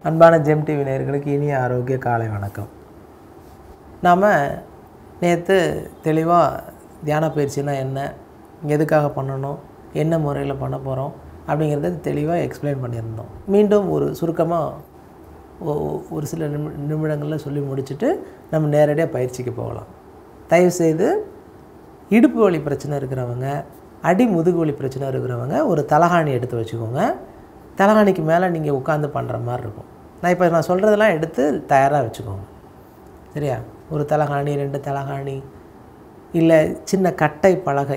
அன்பான GeM TV நேயர்களுக்கு இனிய ஆரோக்கிய காலை வணக்கம் நாம் நேற்று தெளிவாக தியான பயிற்சினா என்ன எதுக்காக பண்ணணும் என்ன முறையில் பண்ண போகிறோம் அப்படிங்கிறத தெளிவாக எக்ஸ்பிளைன் பண்ணியிருந்தோம் மீண்டும் ஒரு சுருக்கமாக ஒரு சில நிமி நிமிடங்களில் சொல்லி முடிச்சுட்டு நம்ம நேரடியாக பயிற்சிக்கு போகலாம் தயவுசெய்து இடுப்பு வலி பிரச்சனை இருக்கிறவங்க அடி முதுகு வலி பிரச்சனை இருக்கிறவங்க ஒரு தலகாணி எடுத்து வச்சுக்கோங்க தலகாணிக்கு மேலே நீங்கள் உட்காந்து பண்ணுற மாதிரி இருக்கும் நான் இப்போ நான் சொல்கிறதெல்லாம் எடுத்து தயாராக வச்சுக்கோங்க சரியா ஒரு தலகாணி ரெண்டு தலகாணி இல்லை சின்ன கட்டை பலகை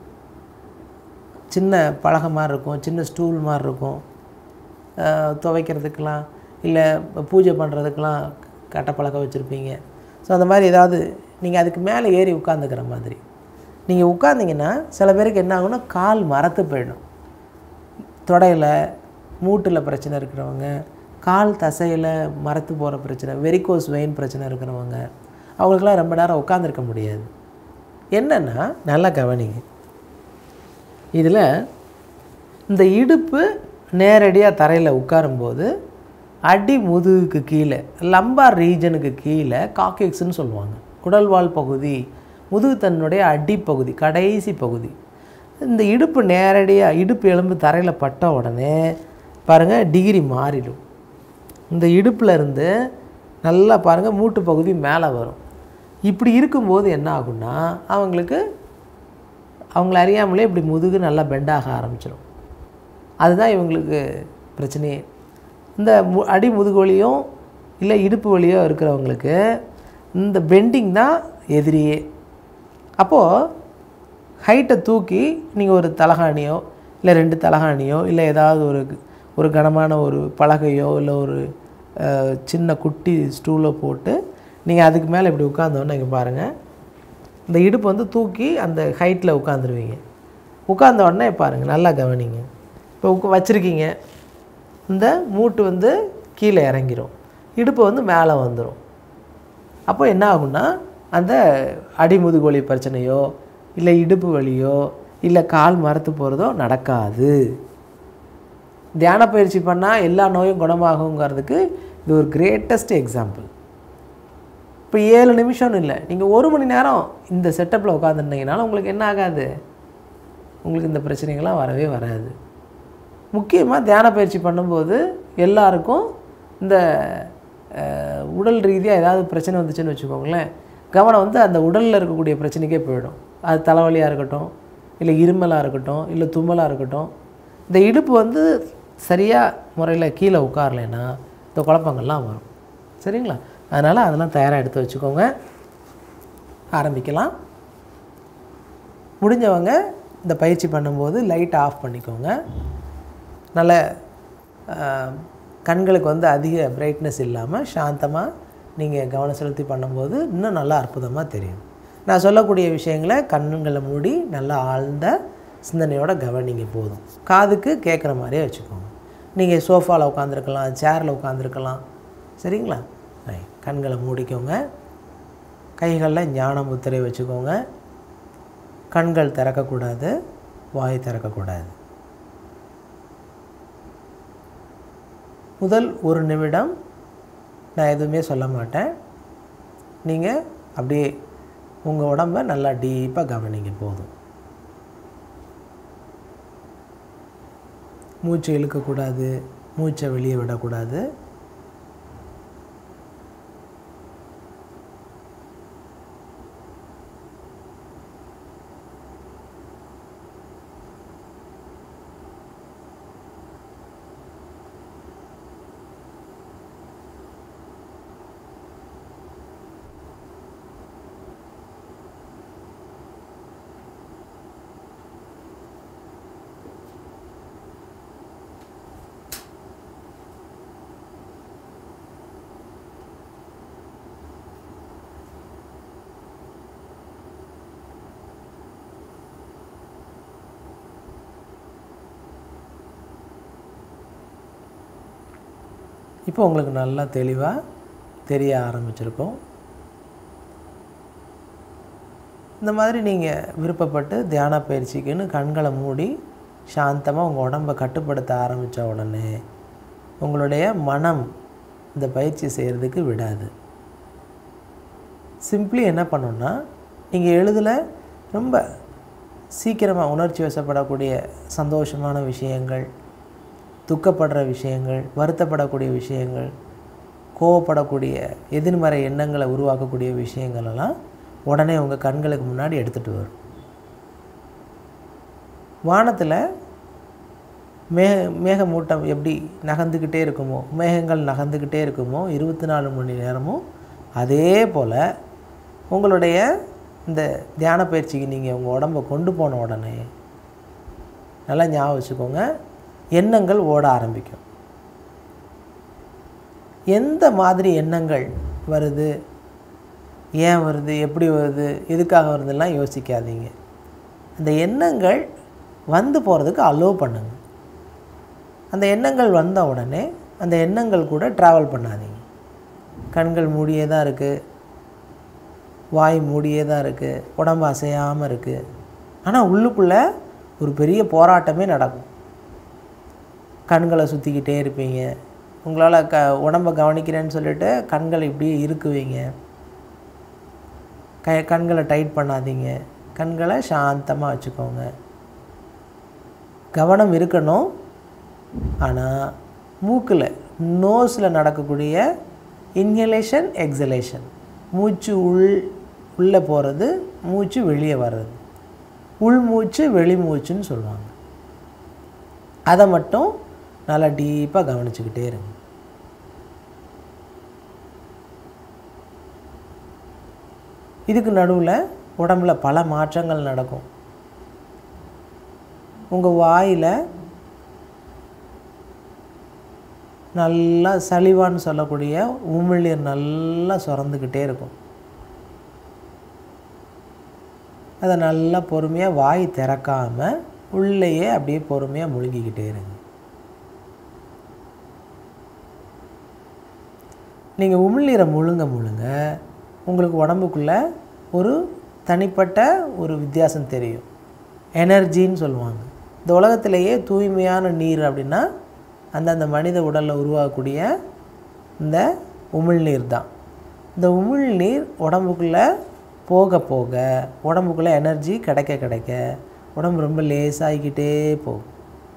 சின்ன பலகை மாதிரி இருக்கும் சின்ன ஸ்டூல் மாதிரி இருக்கும் அஹ் துவைக்கிறதுக்கெலாம் இல்லை பூஜை பண்ணுறதுக்கெலாம் கட்டை பலகை வச்சுருப்பீங்க ஸோ அந்த மாதிரி ஏதாவது நீங்கள் அதுக்கு மேலே ஏறி உட்காந்துக்கிற மாதிரி நீங்கள் உட்காந்திங்கன்னா சில பேருக்கு என்ன ஆகும்னா கால் மரத்து போயிடும் தொடையில் மூட்டில் பிரச்சனை இருக்கிறவங்க கால் தசையில் மரத்து போகிற பிரச்சனை வெரிகோஸ் வெயின் பிரச்சனை இருக்கிறவங்க அவங்களுக்கெல்லாம் ரொம்ப நேரம் உட்காந்துருக்க முடியாது என்னென்னா நல்லா கவனிங்க இதில் இந்த இடுப்பு நேரடியாக தரையில் உட்காரும்போது அடி முதுகுக்கு கீழே லம்பார் ரீஜனுக்கு கீழே காக்கெக்ஸ்னு சொல்லுவாங்க குடல்வால் பகுதி முதுகு தன்னுடைய அடிப்பகுதி கடைசி பகுதி இந்த இடுப்பு நேரடியாக இடுப்பு எலும்பு தரையில் பட்ட உடனே பாருங்கள் டிகிரி மாறிடும் இந்த இடுப்பில் இருந்து நல்லா பாருங்கள் மூட்டு பகுதி மேலே வரும் இப்படி இருக்கும்போது என்ன ஆகும்னா அவங்களுக்கு அவங்கள அறியாமலே இப்படி முதுகு நல்லா பெண்டாக ஆரம்பிச்சிடும் அதுதான் இவங்களுக்கு பிரச்சனையே இந்த மு அடி முதுகு வலியும் இல்லை இடுப்பு வலியோ இருக்கிறவங்களுக்கு இந்த பெண்டிங் தான் எதிரியே அப்போது ஹைட்டை தூக்கி நீங்கள் ஒரு தலகாணியோ இல்லை ரெண்டு தலகாணியோ இல்லை ஏதாவது ஒரு ஒரு கனமான ஒரு பலகையோ இல்லை ஒரு அஹ், சின்ன குட்டி ஸ்டூலோ போட்டு நீங்கள் அதுக்கு மேலே இப்படி உட்காந்தோன்னு இங்கே பாருங்கள் இந்த இடுப்பு வந்து தூக்கி அந்த ஹைட்டில் உட்காந்துருவீங்க உட்கார்ந்த உடனே பாருங்கள் நல்லா கவனிங்க இப்போ உட்கா வச்சுருக்கீங்க இந்த மூட்டு வந்து கீழே இறங்கிரும் இடுப்பு வந்து மேலே வந்துடும் அப்போ என்ன ஆகும்னா அந்த அடிமுதுகு வலி பிரச்சனையோ இல்லை இடுப்பு வலியோ இல்லை கால் மரத்து போகிறதோ நடக்காது தியான பயிற்சி பண்ணால் எல்லா நோயும் குணமாகுங்கிறதுக்கு இது ஒரு கிரேட்டஸ்ட் எக்ஸாம்பிள் இப்போ ஏழு நிமிஷம்னு இல்லை நீங்கள் ஒரு மணி நேரம் இந்த செட்டப்பில் உட்காந்துருந்தீங்கனாலும் உங்களுக்கு என்ன ஆகாது உங்களுக்கு இந்த பிரச்சனைகள்லாம் வரவே வராது முக்கியமாக தியான பயிற்சி பண்ணும்போது எல்லாருக்கும் இந்த அஹ், உடல் ரீதியாக ஏதாவது பிரச்சனை வந்துச்சுன்னு வச்சுக்கோங்களேன் கவனம் வந்து அந்த உடலில் இருக்கக்கூடிய பிரச்சனைக்கே போயிடும் அது தலைவலியாக இருக்கட்டும் இல்லை இருமலாக இருக்கட்டும் இல்லை தும்மலாக இருக்கட்டும் இந்த இடுப்பு வந்து சரியாக முறையில் கீழே உட்காரலைன்னா இந்த குழப்பங்கள்லாம் வரும் சரிங்களா அதனால் அதெல்லாம் தயாராக எடுத்து வச்சுக்கோங்க ஆரம்பிக்கலாம் முடிஞ்சவங்க இந்த பயிற்சி பண்ணும்போது லைட் ஆஃப் பண்ணிக்கோங்க நல்ல ஆஹ், கண்களுக்கு வந்து அதிக பிரைட்னஸ் இல்லாமல் சாந்தமாக நீங்கள் கவனம் செலுத்தி பண்ணும்போது இன்னும் நல்லா அற்புதமாக தெரியும் நான் சொல்லக்கூடிய விஷயங்களை கண்ணுங்களை மூடி நல்லா ஆழ்ந்த சிந்தனையோட கவனிங்க போதும் காதுக்கு கேட்குற மாதிரியே வச்சுக்கோங்க நீங்கள் சோஃபாவில் உட்காந்துருக்கலாம் சேரில் உட்காந்துருக்கலாம் சரிங்களா ரைட் கண்களை மூடிக்கோங்க கைகளில் ஞான முத்திரை வச்சுக்கோங்க கண்கள் திறக்கக்கூடாது வாய் திறக்கக்கூடாது முதல் ஒரு நிமிடம் நான் எதுவுமே சொல்ல மாட்டேன் நீங்கள் அப்படியே உங்கள் உடம்ப நல்லா டீப்பாக கவனிங்க போதும் மூச்சை இழுக்கக்கூடாது மூச்சை வெளியே விடக்கூடாது இப்போ உங்களுக்கு நல்லா தெளிவாக தெரிய ஆரம்பிச்சிருக்கும் இந்த மாதிரி நீங்கள் விருப்பப்பட்டு தியான பயிற்சிக்குன்னு கண்களை மூடி சாந்தமாக உங்கள் உடம்பை கட்டுப்படுத்த ஆரம்பித்த உடனே உங்களுடைய மனம் இந்த பயிற்சி செய்கிறதுக்கு விடாது சிம்பிளி என்ன பண்ணணும்னா நீங்கள் எழுதில் ரொம்ப சீக்கிரமாக உணர்ச்சி வசப்படக்கூடிய சந்தோஷமான விஷயங்கள் துக்கப்படுற விஷயங்கள் வருத்தப்படக்கூடிய விஷயங்கள் கோவப்படக்கூடிய எதிர்மறை எண்ணங்களை உருவாக்கக்கூடிய விஷயங்கள் எல்லாம் உடனே உங்கள் கண்களுக்கு முன்னாடி எடுத்துகிட்டு வரும் வானத்தில் மே மேகமூட்டம் எப்படி நகர்ந்துக்கிட்டே இருக்குமோ மேகங்கள் நகர்ந்துக்கிட்டே இருக்குமோ இருபத்தி நாலு மணி நேரமும் அதே போல் உங்களுடைய இந்த தியான பயிற்சிக்கு நீங்கள் உங்கள் உடம்பை கொண்டு போன உடனே நல்லா ஞாபகம் வச்சுக்கோங்க எண்ணங்கள் ஓட ஆரம்பிக்கும் எந்த மாதிரி எண்ணங்கள் வருது ஏன் வருது எப்படி வருது எதுக்காக வருதுலாம் யோசிக்காதீங்க அந்த எண்ணங்கள் வந்து போகிறதுக்கு அலோவ் பண்ணுங்க அந்த எண்ணங்கள் வந்த உடனே அந்த எண்ணங்கள் கூட ட்ராவல் பண்ணாதீங்க கண்கள் மூடியே தான் இருக்குது வாய் மூடியே தான் இருக்குது உடம்பு அசையாமல் இருக்குது ஆனால் உள்ளுக்குள்ளே ஒரு பெரிய போராட்டமே நடக்கும் கண்களை சுற்றிக்கிட்டே இருப்பீங்க உங்களால் க உடம்பை கவனிக்கிறேன்னு சொல்லிட்டு கண்களை இப்படியே இருக்குவீங்க க கண்களை டைட் பண்ணாதீங்க கண்களை சாந்தமாக வச்சுக்கோங்க கவனம் இருக்கணும் ஆனால் மூக்கில் நோஸில் நடக்கக்கூடிய இன்ஹலேஷன் எக்ஸலேஷன் மூச்சு உள் உள்ளே போகிறது மூச்சு வெளியே வர்றது உள் மூச்சு வெளி மூச்சுன்னு சொல்லுவாங்க அதை மட்டும் நல்லா டீப்பாக கவனிச்சுக்கிட்டே இருங்க இதுக்கு நடுவில் உடம்புல பல மாற்றங்கள் நடக்கும் உங்கள் வாயில் நல்லா சளிவான்னு சொல்லக்கூடிய உமிழ்நீர் நல்லா சுரந்துக்கிட்டே இருக்கும் அதை நல்லா பொறுமையாக வாய் திறக்காமல் உள்ளேயே அப்படியே பொறுமையாக முழுங்கிக்கிட்டே இருங்க நீங்கள் உமிழ்நீரை முழுங்க முழுங்க உங்களுக்கு உடம்புக்குள்ளே ஒரு தனிப்பட்ட ஒரு வித்தியாசம் தெரியும் எனர்ஜின்னு சொல்லுவாங்க இந்த உலகத்திலேயே தூய்மையான நீர் அப்படின்னா அந்தந்த மனித உடலில் உருவாகக்கூடிய இந்த உமிழ்நீர் தான் இந்த உமிழ்நீர் உடம்புக்குள்ளே போக போக உடம்புக்குள்ளே எனர்ஜி கிடைக்க கிடைக்க உடம்பு ரொம்ப லேசாகிக்கிட்டே போகும்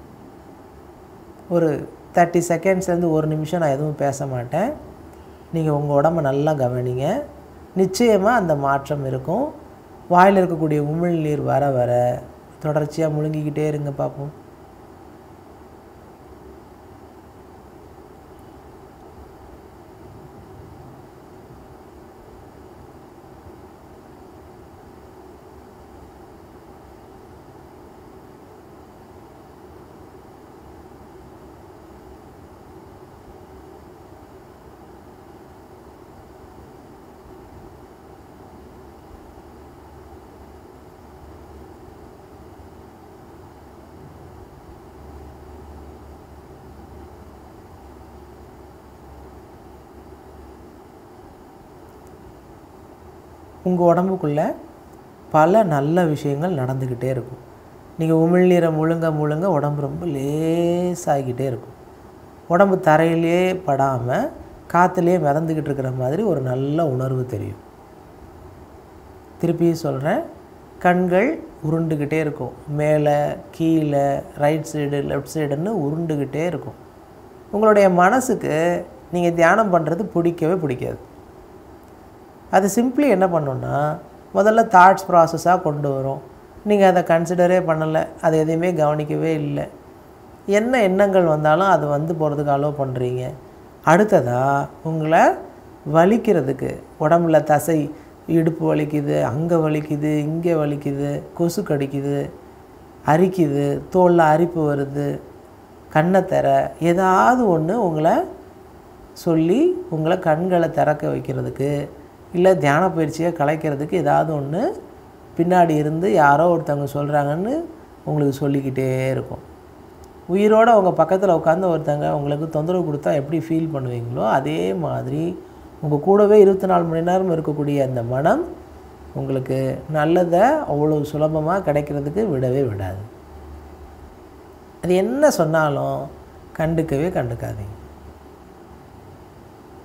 ஒரு தேர்ட்டி செகண்ட்ஸ்லேருந்து ஒரு நிமிஷம் நான் எதுவும் பேச மாட்டேன் நீங்கள் உங்கள் உடம்ப நல்லா கவனிங்க நிச்சயமாக அந்த மாற்றம் இருக்கும் வாயில் இருக்கக்கூடிய உமிழ்நீர் வர வர தொடர்ச்சியாக முழுங்கிக்கிட்டே இருங்க பார்ப்போம் உங்கள் உடம்புக்குள்ளே பல நல்ல விஷயங்கள் நடந்துக்கிட்டே இருக்கும் நீங்கள் உமிழ்நீரை முழுங்க முழுங்க உடம்பு ரொம்ப லேசாகிக்கிட்டே இருக்கும் உடம்பு தரையிலே படாமல் காற்றுலேயே மிதந்துக்கிட்டு இருக்கிற மாதிரி ஒரு நல்ல உணர்வு தெரியும் திருப்பி சொல்கிறேன் கண்கள் உருண்டுக்கிட்டே இருக்கும் மேலே கீழே ரைட் சைடு லெஃப்ட் சைடுன்னு உருண்டுக்கிட்டே இருக்கும் உங்களுடைய மனசுக்கு நீங்கள் தியானம் பண்ணுறது பிடிக்கவே பிடிக்காது அது சிம்பிளி என்ன பண்ணுன்னா முதல்ல தாட்ஸ் ப்ராசஸாக கொண்டு வரும் நீங்கள் அதை கன்சிடரே பண்ணலை அதை எதையுமே கவனிக்கவே இல்லை என்ன எண்ணங்கள் வந்தாலும் அது வந்து போகிறதுக்கு அலோவ் பண்ணுறீங்க அடுத்ததாக உங்களை வலிக்கிறதுக்கு உடம்புல தசை இடுப்பு வலிக்குது அங்கே வலிக்குது இங்கே வலிக்குது கொசு கடிக்குது அரிக்குது தோலில் அரிப்பு வருது கண்ணை தர ஏதாவது ஒன்று உங்களை சொல்லி உங்களை கண்களை திறக்க வைக்கிறதுக்கு இல்லை தியான பயிற்சியை கலைக்கிறதுக்கு ஏதாவது ஒன்று பின்னாடி இருந்து யாரோ ஒருத்தவங்க சொல்கிறாங்கன்னு உங்களுக்கு சொல்லிக்கிட்டே இருக்கும் உயிரோடு அவங்க பக்கத்தில் உட்காந்து ஒருத்தங்க உங்களுக்கு தொந்தரவு கொடுத்தா எப்படி ஃபீல் பண்ணுவீங்களோ அதே மாதிரி உங்கள் கூடவே இருபத்தி நாலு மணி நேரம் இருக்கக்கூடிய அந்த மனம் உங்களுக்கு நல்லதை அவ்வளோ சுலபமாக கிடைக்கிறதுக்கு விடவே விடாது அது என்ன சொன்னாலும் கண்டுக்கவே கண்டுக்காதீங்க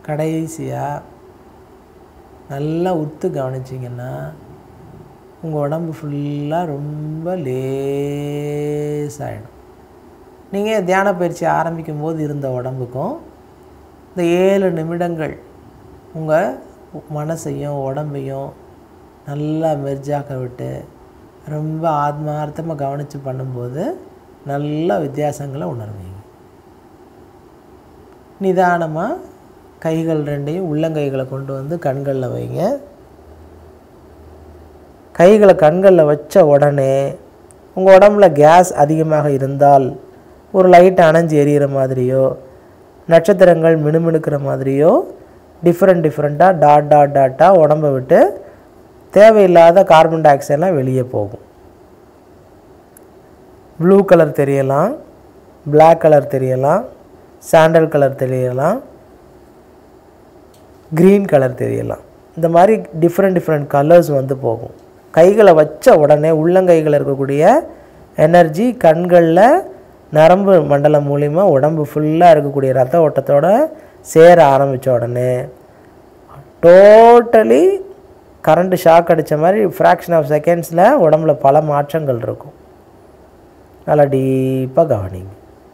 கடைசியாக நல்லா உத்து கவனிச்சிங்கன்னா உங்கள் உடம்பு ஃபுல்லாக ரொம்ப லேசாகிடும் நீங்கள் தியான பயிற்சி ஆரம்பிக்கும் போது இருந்த உடம்புக்கும் இந்த ஏழு நிமிடங்கள் உங்கள் மனசையும் உடம்பையும் நல்லா மெர்ஜாக்க விட்டு ரொம்ப ஆத்மார்த்தமாக கவனித்து பண்ணும்போது நல்ல வித்தியாசங்களை உணர்வீங்க நிதானமாக கைகள் ரெண்டையும் உள்ளங்கைகளை கொண்டு வந்து கண்களில் வைங்க கைகளை கண்களில் வச்ச உடனே உங்கள் உடம்புல கேஸ் அதிகமாக இருந்தால் ஒரு லைட் அணைஞ்சு எரியிற மாதிரியோ நட்சத்திரங்கள் மினுமினுக்கிற மாதிரியோ டிஃப்ரெண்ட் டிஃப்ரெண்ட்டாக டாட் டாட் டாட்டாக உடம்பை விட்டு தேவையில்லாத கார்பன் டை ஆக்சைடெலாம் வெளியே போகும் ப்ளூ கலர் தெரியலாம் Black கலர் தெரியலாம் சாண்டல் கலர் தெரியலாம் க்ரீன் கலர் தெரியலாம் இந்த மாதிரி டிஃப்ரெண்ட் டிஃப்ரெண்ட் கலர்ஸ் வந்து போகும் கைகளை வச்ச உடனே உள்ளங்கைகளில் இருக்கக்கூடிய எனர்ஜி கண்களில் நரம்பு மண்டலம் மூலிமா உடம்பு ஃபுல்லாக இருக்கக்கூடிய ரத்த ஓட்டத்தோட சேர ஆரம்பித்த உடனே டோட்டலி கரண்ட்டு ஷாக் அடித்த மாதிரி ஃப்ராக்ஷன் ஆஃப் செகண்ட்ஸில் உடம்புல பல மாற்றங்கள் இருக்கும் நல்லா டீப்பாக கவனிங்க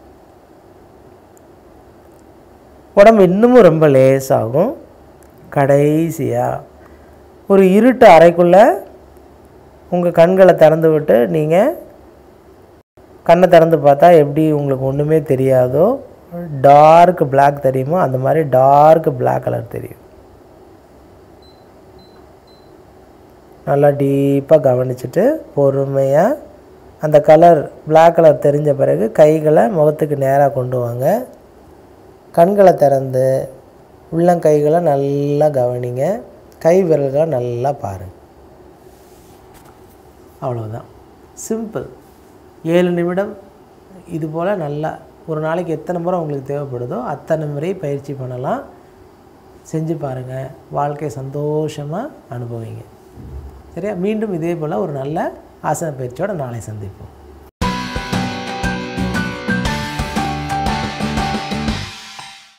உடம்பு இன்னமும் ரொம்ப லேசாகும் கடைசியாக ஒரு இருட்டு அறைக்குள்ளே உங்கள் கண்களை திறந்து விட்டு நீங்கள் கண்ணை திறந்து பார்த்தா எப்படி உங்களுக்கு ஒன்றுமே தெரியாதோ டார்க் Black தெரியுமோ அந்த மாதிரி டார்க் Black கலர் தெரியும் நல்லா டீப்பாக கவனிச்சுட்டு பொறுமையாக அந்த கலர் Black கலர் தெரிஞ்ச பிறகு கைகளை முகத்துக்கு நேராக கொண்டு வாங்க கண்களை திறந்து உள்ளங்கைகளை நல்லா கவனிங்க கை விரல்களை நல்லா பாருங்க அவ்வளவுதான் சிம்பிள் ஏழு நிமிடம் இது போல் நல்லா ஒரு நாளைக்கு எத்தனை முறை உங்களுக்கு தேவைப்படுதோ அத்தனை முறை பயிற்சி பண்ணலாம் செஞ்சு பாருங்கள் வாழ்க்கை சந்தோஷமாக அனுபவிங்க சரியா மீண்டும் இதே போல் ஒரு நல்ல ஆசன பயிற்சியோட நாளை சந்திப்போம்